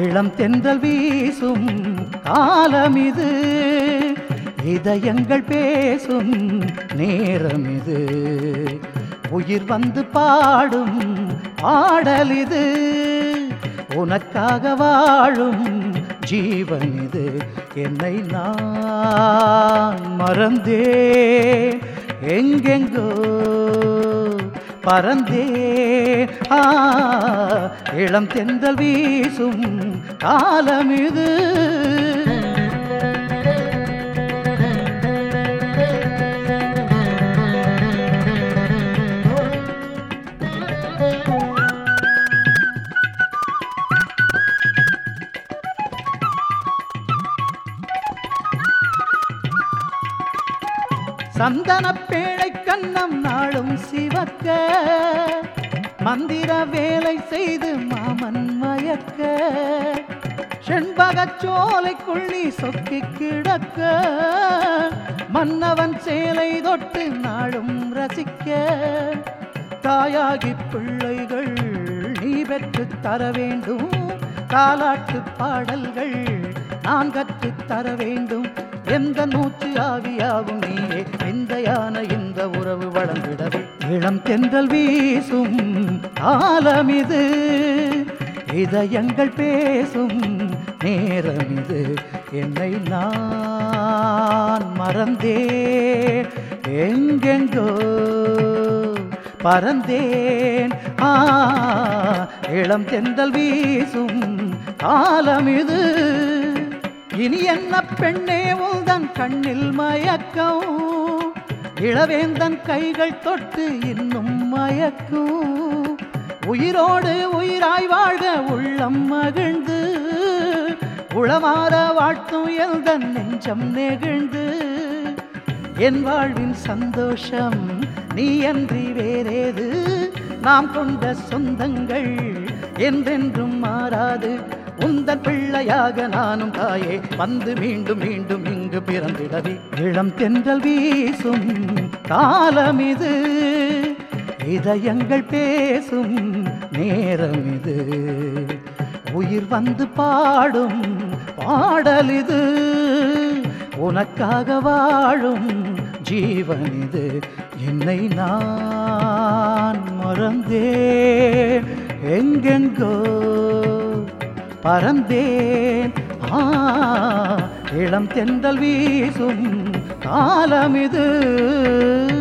இளம் தென்றல் வீசும் காலம் இது இதயங்கள் பேசும் நேரம் இது உயிர் வந்து பாடும் பாடல் இது உனக்காக வாழும் ஜீவன் இது என்னை நான் மறந்தே எங்கெங்கோ பறந்தே ஆ இளம் தென்றல் வீசும் காலம் இது சந்தன பேழை கண்ணம் நாளும் சிவக்க மந்திர வேலை செய்து மாமன் மயக்க செண்பகச் சோலைக்குள் நீ சொக்கி கிடக்க மன்னவன் சேலை தொட்டு நாளும் ரசிக்க தாயாகி பிள்ளைகள் நீ பெற்று தர வேண்டும் தாலாட்டு பாடல்கள் நான் கற்று தர வேண்டும் எந்த மூச்சு ஆவியாகும் நீயே விந்தையான இந்த உறவு வளர்ந்திடவே இளம் தென்றல் வீசும் காலம் இது இதயங்கள் பேசும் நேரம் இது என்னை நான் மறந்தே எங்கெங்கோ பறந்தேன் ஆ இளம் தென்றல் வீசும் காலம் இது இனி என்ன பெண்ணே உந்தன் கண்ணில் மயக்கம் இளவேந்தன் கைகள் தொட்டு இன்னும் மயக்கும் உயிரோடு உயிராய் வாழ்க உள்ளம் மகிழ்ந்து உளமாற வாழ்த்தும் எல்தன் நெஞ்சம் நெகிழ்ந்து என் வாழ்வின் சந்தோஷம் நீ அன்றி வேறேது நாம் கொண்ட சொந்தங்கள் என்றென்றும் மாறாது உந்தன் பிள்ளையாக நானும் தாயே வந்து மீண்டும் மீண்டும் இங்கு பிறந்திடவே இளம் தென்றல் வீசும் காலம் இது இதயங்கள் பேசும் நேரம் இது உயிர் வந்து பாடும் பாடல் இது உனக்காக வாழும் ஜீவன் இது என்னை நான் மறந்தேன் எங்கெங்கோ பறந்தேன் ஆ இளம் தென்றல் வீசும் காலம் இது